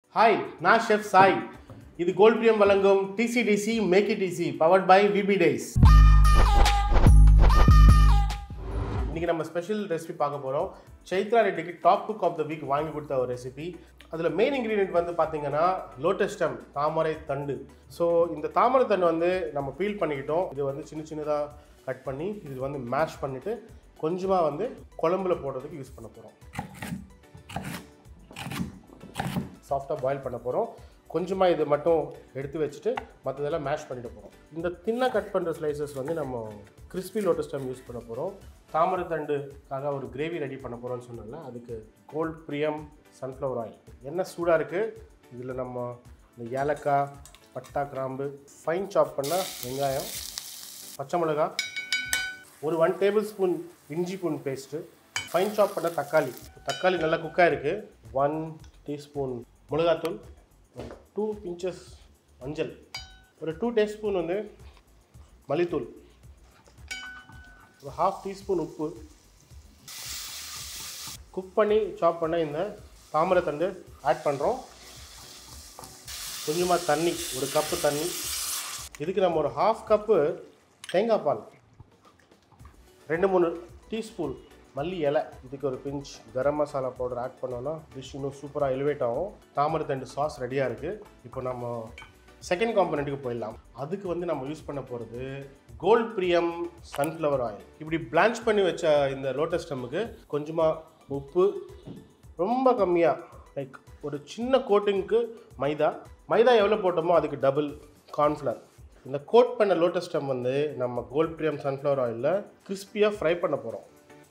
hi நான் chef Sai இது Gold Priyam வழங்கும் DCDC make it easy powered by VP days இன்னைக்கு நம்ம ஸ்பெஷல் ரெசிபி பார்க்க போகிறோம் சைத்ரா ரெட்டிக்கு top cook of the week வாங்கி கொடுத்த ஒரு ரெசிபி அதில் மெயின் இன்க்ரீடியன்ட் வந்து பார்த்தீங்கன்னா லோட்டஸ் ஸ்டெம் தாமரை தண்டு ஸோ இந்த தாமரை தண்டு வந்து நம்ம பீல் பண்ணிக்கிட்டோம் இது வந்து சின்ன சின்னதாக கட் பண்ணி இது வந்து மேஷ் பண்ணிவிட்டு கொஞ்சமாக வந்து குழம்புல போடுறதுக்கு யூஸ் பண்ண போகிறோம் சாஃப்டாக பாயில் பண்ண போகிறோம் கொஞ்சமாக இது மட்டும் எடுத்து வச்சுட்டு மற்றதெல்லாம் மேஷ் பண்ணிட்டு போகிறோம் இந்த தின்னாக கட் பண்ணுற ஸ்லைசஸ் வந்து நம்ம கிறிஸ்பி லோட்டஸ் டைம் யூஸ் பண்ண போகிறோம் தாமரை தண்டுக்காக ஒரு கிரேவி ரெடி பண்ண போகிறோம்னு சொன்னல அதுக்கு கோல்ட் பிரியம் சன்ஃப்ளவர் ஆயில் எண்ணெய் சூடாக இருக்குது இதில் நம்ம இந்த ஏலக்காய் பட்டா கிராம்பு ஃபைன் சாப் பண்ண வெங்காயம் பச்சை மிளகாய் ஒரு ஒன் டேபிள் ஸ்பூன் இஞ்சி பூன் பேஸ்ட்டு ஃபைன் சாப் பண்ண தக்காளி தக்காளி நல்லா குக்காக இருக்குது ஒன் டீஸ்பூன் மிளகாத்தூள் டூ பிஞ்சஸ் மஞ்சள் ஒரு டூ டீஸ்பூன் வந்து மல்லித்தூள் ஒரு ஹாஃப் டீஸ்பூன் உப்பு குக் பண்ணி சாப் பண்ண இந்த தாமரை தண்டு ஆட் பண்ணுறோம் கொஞ்சமாக தண்ணி ஒரு கப்பு தண்ணி இதுக்கு நம்ம ஒரு ஹாஃப் கப்பு தேங்காய் பால் ரெண்டு மூணு டீஸ்பூன் மல்லி இலை இதுக்கு ஒரு pinch garam masala powder add பண்ணோன்னா டிஷ் இன்னும் சூப்பராக எலிவேட் ஆகும் தாமரை தண்டு சாஸ் ரெடியாக இருக்குது இப்போ நம்ம செகண்ட் காம்பனண்ட்டுக்கு போயிடலாம் அதுக்கு வந்து நம்ம யூஸ் பண்ண போகிறது கோல்ட் பிரியம் சன்ஃப்ளவர் ஆயில் இப்படி பிளான்ச் பண்ணி வச்ச இந்த லோட்டஸ் ஸ்டம்முக்கு கொஞ்சமாக உப்பு ரொம்ப கம்மியாக லைக் ஒரு சின்ன கோட்டிங்க்கு மைதா மைதா எவ்வளோ போட்டோமோ அதுக்கு டபுள் கார்ன்ஃப்ளவர் இந்த கோட் பண்ண லோட்டஸ் ஸ்டம் வந்து நம்ம கோல்ட் பிரியம் சன்ஃப்ளவர் ஆயிலில் கிறிஸ்பியாக ஃப்ரை பண்ண போகிறோம்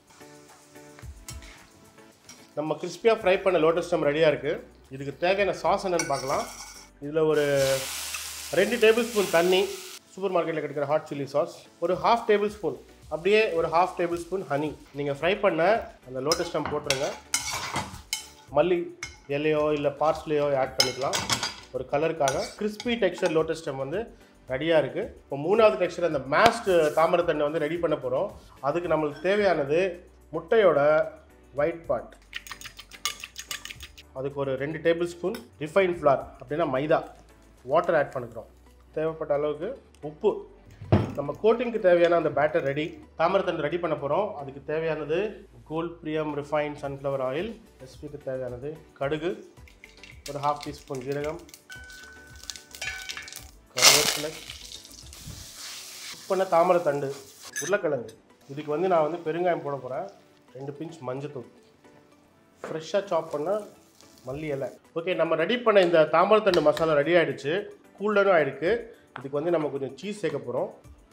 நம்ம கிறிஸ்பியாக ஃப்ரை பண்ண லோட்டஸ் ஸ்டம் ரெடியாக இருக்குது இதுக்கு தேவையான சாஸ் என்னன்னு பார்க்கலாம் இதில் ஒரு ரெண்டு டேபிள் ஸ்பூன் தண்ணி சூப்பர் மார்க்கெட்டில் கிடைக்கிற ஹாட் சில்லி சாஸ் ஒரு ஹாஃப் டேபிள் ஸ்பூன் அப்படியே ஒரு ஹாஃப் டேபிள் ஸ்பூன் ஹனி நீங்கள் ஃப்ரை பண்ண அந்த லோட்டஸ் ஸ்டம் போட்டுருங்க மல்லி இலையோ இல்லை பார்ஸ்லையோ ஆட் பண்ணிக்கலாம் ஒரு கலருக்காக கிறிஸ்பி டெக்ஸ்சர் லோட்டஸ் ஸ்டெம் வந்து ரெடியாக இருக்குது இப்போ மூணாவது டெக்ஸ்சர் அந்த மேஸ்டு தாமரை தண்ணை வந்து ரெடி பண்ண போகிறோம் அதுக்கு நம்மளுக்கு தேவையானது முட்டையோட ஒயிட் பார்ட் அதுக்கு ஒரு ரெண்டு டேபிள் ஸ்பூன் ரிஃபைன் ஃப்ளார் அப்படின்னா மைதா வாட்டர் ஆட் பண்ணிக்கிறோம் தேவைப்பட்ட அளவுக்கு உப்பு நம்ம கோட்டிங்க்கு தேவையான அந்த பேட்டர் ரெடி தாமரத்தண்டு ரெடி பண்ண போகிறோம் அதுக்கு தேவையானது கோல்ட் பிரியம் ரிஃபைன் சன்ஃப்ளவர் ஆயில் ரெசிபிக்கு தேவையானது கடுகு ஒரு ஹாஃப் டீஸ்பூன் ஜீரகம் கருவேப்பிலை குக் பண்ண தாமரத்தண்டு உருளைக்கிழங்கு இதுக்கு வந்து நான் வந்து பெருங்காயம் போட போகிறேன் ரெண்டு பிஞ்ச் மஞ்சத்தூள் ஃப்ரெஷ்ஷாக சாப் பண்ண மல்லி இலை ஓகே நம்ம ரெடி பண்ண இந்த தாமரத்தண்டு மசாலா ரெடி ஆகிடுச்சு கூல்டரும் ஆகிருக்கு இதுக்கு வந்து நம்ம கொஞ்சம் சீஸ் சேர்க்க போகிறோம்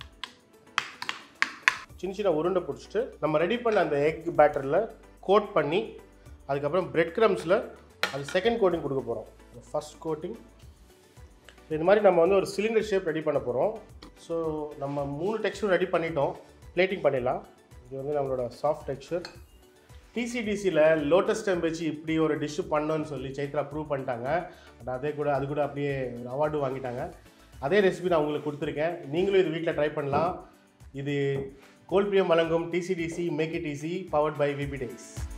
சின்ன சின்ன உருண்டை பிடிச்சிட்டு நம்ம ரெடி பண்ண அந்த எக் பேட்டரில் கோட் பண்ணி அதுக்கப்புறம் பிரெட் க்ரம்ஸில் அது செகண்ட் கோட்டிங் கொடுக்க போகிறோம் ஃபஸ்ட் கோட்டிங் இது மாதிரி நம்ம வந்து ஒரு சிலிண்டர் ஷேப் ரெடி பண்ண போகிறோம் ஸோ நம்ம மூணு டெக்ஸ்டர் ரெடி பண்ணிட்டோம் பிளேட்டிங் பண்ணிடலாம் இது வந்து நம்மளோட சாஃப்ட் டெக்ஸ்சர் டிசிடிசியில் லோட்டஸ் ஸ்டெம் வச்சு இப்படி ஒரு டிஷ்ஷு பண்ணோன்னு சொல்லி சைத்ரா ப்ரூவ் பண்ணிட்டாங்க and அதே கூட அது கூட அப்படியே ஒரு அவார்டும் வாங்கிட்டாங்க அதே ரெசிபி நான் உங்களுக்கு கொடுத்துருக்கேன் நீங்களும் இது வீட்டில் ட்ரை பண்ணலாம் இது கோல்பிரியம் வழங்கும் DCDC make it easy powered by VP days